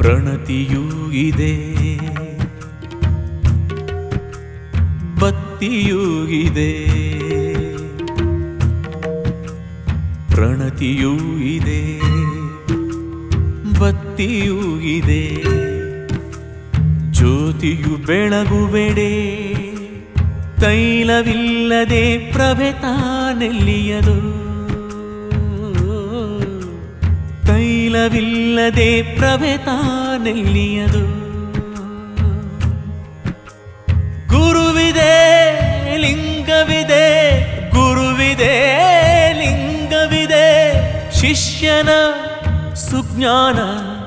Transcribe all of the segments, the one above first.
ಪ್ರಣತಿಯೂ ಇದೆ ಬತ್ತಿಯೂ ಇದೆ ಪ್ರಣತಿಯೂ ಇದೆ ಬತ್ತಿಯೂ ಇದೆ ಜ್ಯೋತಿಯು ಬೆಳಗುವೆಡೆ ತೈಲವಿಲ್ಲದೆ ಪ್ರಭೆ ತಾನೆಲ್ಲಿಯದು ತೈಲವಿಲ್ಲದೆ ಪ್ರಭೆ ತಾನೆಲ್ಲಿಯದು ಗುರುವಿದೆ ಲಿಂಗವಿದೆ ಗುರುವಿದೆ ಲಿಂಗವಿದೆ ಶಿಷ್ಯನ ಸುಜ್ಞಾನ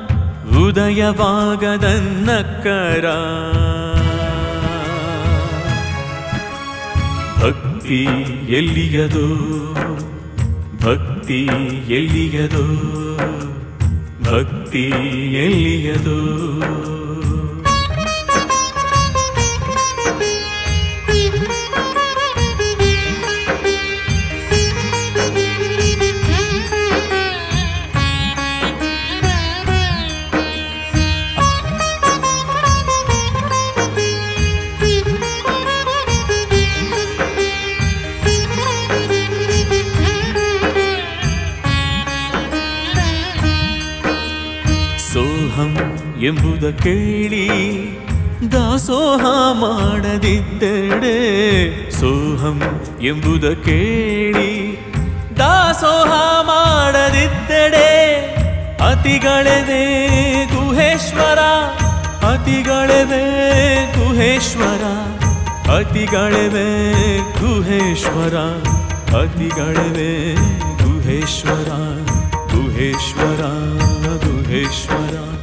ಉದಯವಾಗದನ್ನಕ್ಕರ ಭಕ್ತಿ ಎಲ್ಲಿಯದು ಭಕ್ತಿ ಎಲ್ಲಿಯದು ಭಕ್ತಿ ಎಲ್ಲಿಯದು ಸೋಹಂ ಎಂಬುದ ಕೇಳಿ ದಾಸೋಹ ಮಾಡದಿದ್ದಡೆ ಸೋಹಂ ಎಂಬುದ ಕೇಳಿ ದಾಸೋಹ ಮಾಡದಿದ್ದಡೆ ಅತಿಗಳವೇ ಗುಹೇಶ್ವರ ಅತಿಗಳವೇ ಗುಹೇಶ್ವರ ಅತಿಗಳವೇ ಗುಹೇಶ್ವರ ಅತಿಗಳವೇ ಗುಹೇಶ್ವರ ಗುಹೇಶ್ವರ ಗುಹೇಶ್ವರ